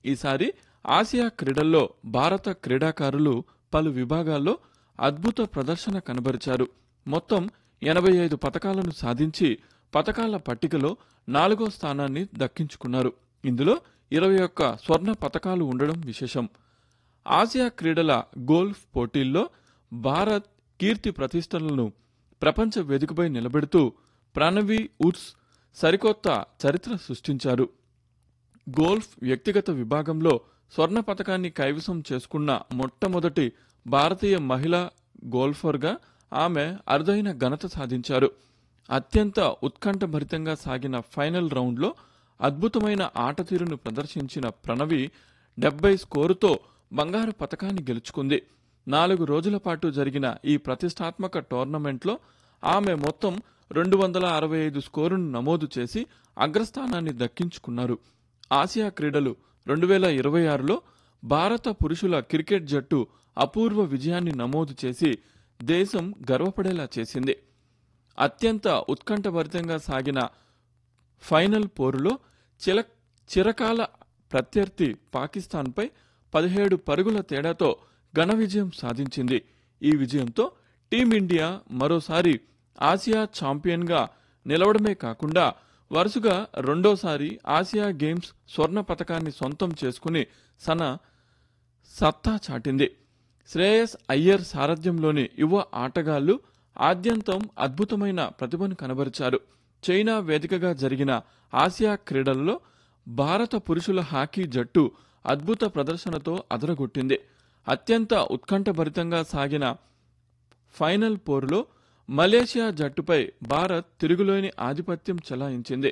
ఈసారి ఆసియా క్రీడల్లో భారత క్రీడాకారులు పలు విభాగాల్లో అద్భుత ప్రదర్శన కనబరిచారు మొత్తం ఎనభై ఐదు పతకాలను సాధించి పతకాల పట్టికలో నాలుగో స్థానాన్ని దక్కించుకున్నారు ఇందులో ఇరవై ఒక్క స్వర్ణ పతకాలు ఉండడం విశేషం ఆసియా క్రీడల గోల్ఫ్ పోటీల్లో భారత్ కీర్తి ప్రతిష్టలను ప్రపంచ వేదికపై నిలబెడుతూ ప్రణవి ఉడ్స్ సరికొత్త చరిత్ర సృష్టించారు గోల్ఫ్ వ్యక్తిగత విభాగంలో స్వర్ణ పతకాన్ని కైవసం చేసుకున్న మొట్టమొదటి భారతీయ మహిళా గోల్ఫర్గా ఆమె అరుదైన ఘనత సాధించారు అత్యంత ఉత్కంఠభరితంగా సాగిన ఫైనల్ రౌండ్లో అద్భుతమైన ఆట తీరును ప్రదర్శించిన ప్రణవి డెబ్బై స్కోరుతో బంగారు పతకాన్ని గెలుచుకుంది నాలుగు రోజుల పాటు జరిగిన ఈ ప్రతిష్టాత్మక టోర్నమెంట్లో ఆమె మొత్తం రెండు వందల అరవై ఐదు స్కోరును నమోదు చేసి అగ్రస్థానాన్ని దక్కించుకున్నారు ఆసియా క్రీడలు రెండు వేల ఇరవై ఆరులో భారత పురుషుల క్రికెట్ జట్టు అపూర్వ విజయాన్ని నమోదు చేసి దేశం గర్వపడేలా చేసింది అత్యంత ఉత్కంఠభరితంగా సాగిన ఫైనల్ పోరులో చిల చిరకాల ప్రత్యర్థి పాకిస్తాన్పై పదిహేడు పరుగుల తేడాతో ఘన విజయం సాధించింది ఈ విజయంతో టీమిండియా మరోసారి ఆసియా ఛాంపియన్గా నిలవడమే కాకుండా వరుసగా రెండోసారి ఆసియా గేమ్స్ స్వర్ణ పతకాన్ని సొంతం చేసుకుని సన సత్తా చాటింది శ్రేయస్ అయ్యర్ సారథ్యంలోని యువ ఆటగాళ్లు ఆద్యంతం అద్భుతమైన ప్రతిభను కనబరిచారు చైనా వేదికగా జరిగిన ఆసియా క్రీడలలో భారత పురుషుల హాకీ జట్టు అద్భుత ప్రదర్శనతో అదరగొట్టింది అత్యంత ఉత్కంఠభరితంగా సాగిన ఫైనల్ పోరులో మలేషియా జట్టుపై భారత్ తిరుగులేని ఆధిపత్యం చెలాయించింది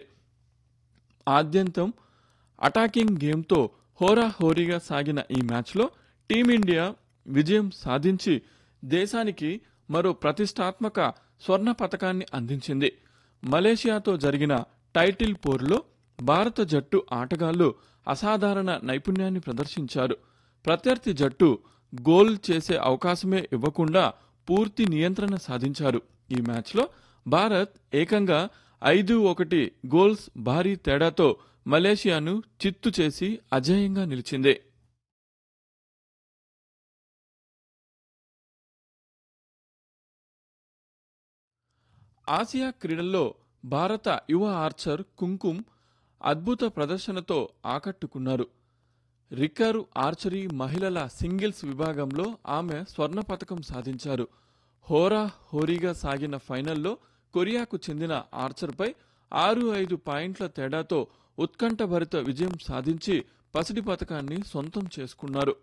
ఆద్యంతం అటాకింగ్ గేమ్తో హోరాహోరీగా సాగిన ఈ మ్యాచ్లో టీమిండియా విజయం సాధించి దేశానికి మరో ప్రతిష్టాత్మక స్వర్ణ పతకాన్ని అందించింది మలేషియాతో జరిగిన టైటిల్ పోరులో భారత జట్టు ఆటగాళ్లు అసాధారణ నైపుణ్యాన్ని ప్రదర్శించారు ప్రత్యర్థి జట్టు గోల్ చేసే అవకాశమే ఇవ్వకుండా పూర్తి నియంత్రణ సాధించారు ఈ మ్యాచ్లో భారత్ ఏకంగా ఐదు ఒకటి గోల్స్ భారీ తేడాతో మలేషియాను చిత్తు చేసి అజేయంగా నిలిచింది ఆసియా క్రీడల్లో భారత యువ ఆర్చర్ కుంకుమ్ అద్భుత ప్రదర్శనతో ఆకట్టుకున్నారు రికర్వ్ ఆర్చరీ మహిళల సింగిల్స్ విభాగంలో ఆమె స్వర్ణ పతకం సాధించారు హోరా హోరీగా సాగిన ఫైనల్లో కొరియాకు చెందిన ఆర్చర్పై ఆరు ఐదు పాయింట్ల తేడాతో ఉత్కంఠభరిత విజయం సాధించి పసిడి పతకాన్ని సొంతం చేసుకున్నారు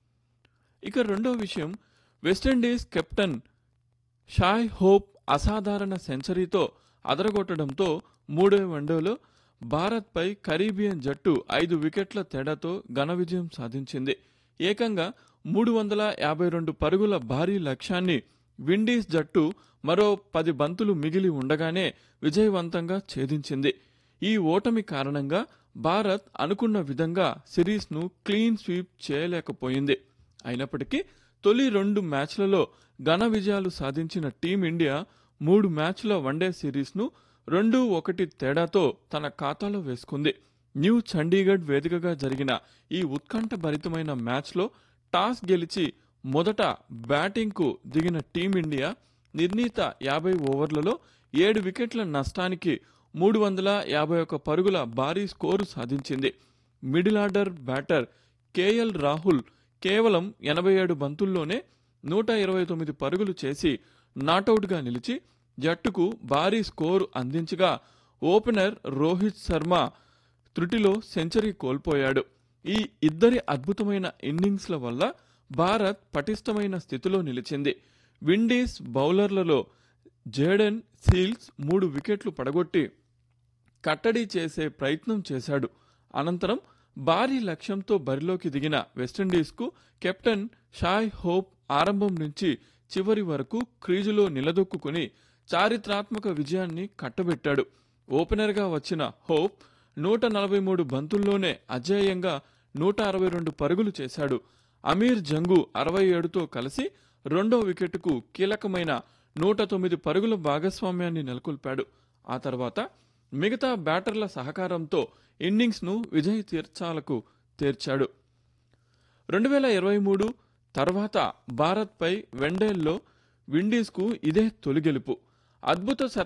ఇక రెండో విషయం వెస్టిండీస్ కెప్టెన్ షాయ్ హోప్ అసాధారణ సెంచరీతో అదరగొట్టడంతో మూడో వన్డేలో భారత్పై కరీబియన్ జట్టు ఐదు వికెట్ల తేడాతో ఘన విజయం సాధించింది ఏకంగా మూడు వందల యాభై రెండు పరుగుల భారీ లక్ష్యాన్ని విండీస్ జట్టు మరో పది బంతులు మిగిలి ఉండగానే విజయవంతంగా ఛేదించింది ఈ ఓటమి కారణంగా భారత్ అనుకున్న విధంగా సిరీస్ను క్లీన్ స్వీప్ చేయలేకపోయింది అయినప్పటికీ తొలి రెండు మ్యాచ్లలో ఘన విజయాలు సాధించిన టీమిండియా మూడు మ్యాచ్ల వన్డే సిరీస్ను రెండు ఒకటి తేడాతో తన ఖాతాలో వేసుకుంది న్యూ చండీగఢ్ వేదికగా జరిగిన ఈ ఉత్కంఠభరితమైన మ్యాచ్లో టాస్ గెలిచి మొదట బ్యాటింగ్కు దిగిన టీమిండియా నిర్ణీత యాభై ఓవర్లలో ఏడు వికెట్ల నష్టానికి మూడు వందల యాభై ఒక్క పరుగుల భారీ స్కోరు సాధించింది middle order batter KL Rahul కేవలం ఎనభై ఏడు బంతుల్లోనే నూట ఇరవై తొమ్మిది పరుగులు చేసి నాటౌట్గా నిలిచి జట్టుకు భారీ స్కోరు అందించగా ఓపెనర్ రోహిత్ శర్మ త్రుటిలో సెంచరీ కోల్పోయాడు ఈ ఇద్దరి అద్భుతమైన ఇన్నింగ్స్ల వల్ల భారత్ పటిష్టమైన స్థితిలో నిలిచింది విండీస్ బౌలర్లలో జేడెన్ సీల్స్ మూడు వికెట్లు పడగొట్టి కట్టడి చేసే ప్రయత్నం చేశాడు అనంతరం భారీ లక్ష్యంతో బరిలోకి దిగిన వెస్టిండీస్కు కెప్టెన్ షాయ్ హోప్ ఆరంభం నుంచి చివరి వరకు క్రీజులో నిలదొక్కుని చారిత్రాత్మక విజయాన్ని కట్టబెట్టాడు ఓపెనర్గా వచ్చిన హోప్ నూట నలభై మూడు బంతుల్లోనే అజేయంగా నూట అరవై రెండు పరుగులు చేశాడు అమీర్ జంగు అరవై ఏడుతో కలిసి రెండో వికెట్కు కీలకమైన నూట తొమ్మిది పరుగుల భాగస్వామ్యాన్ని నెలకొల్పాడు ఆ తర్వాత మిగతా బ్యాటర్ల సహకారంతో ఇన్నింగ్స్ను విజయ తీర్చాలకు తేర్చాడు రెండు వేల ఇరవై మూడు తర్వాత భారత్పై వెండేల్లో విండీస్కు ఇదే తొలి గెలుపు అద్భుత శత